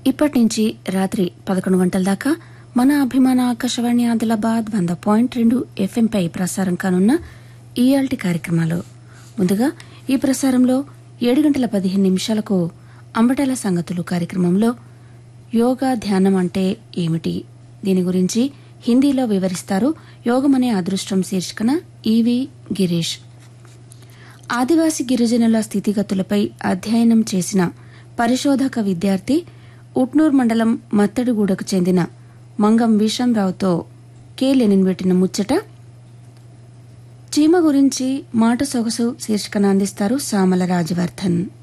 ఇప్పటి నుంచి రాత్రి పదకొండు గంటల దాకా మన అభిమాన ఆకాశవాణి ఆదిలాబాద్ వంద పాయింట్ రెండు ఎఫ్ఎంపై ప్రసారం కానున్న ఈఆల్టి కార్యక్రమాలు ముందుగా ఈ ప్రసారంలో ఏడు గంటల పదిహేను నిమిషాలకు అంబటాల సంగతులు కార్యక్రమంలో యోగా ధ్యానం అంటే ఏమిటి దీని గురించి హిందీలో వివరిస్తారు యోగమనే అదృష్టం శీర్షికన ఈవి గిరీష్ ఆదివాసీ గిరిజనుల స్థితిగతులపై అధ్యయనం చేసిన పరిశోధక విద్యార్థి ఉట్నూర్ మండలం మత్తడిగూడకు చెందిన మంగం విషంరావుతో కె లెనిన్ పెట్టిన ముచ్చట చీమ గురించి మాట సొగసు శీర్షికన అందిస్తారు సామల రాజవర్ధన్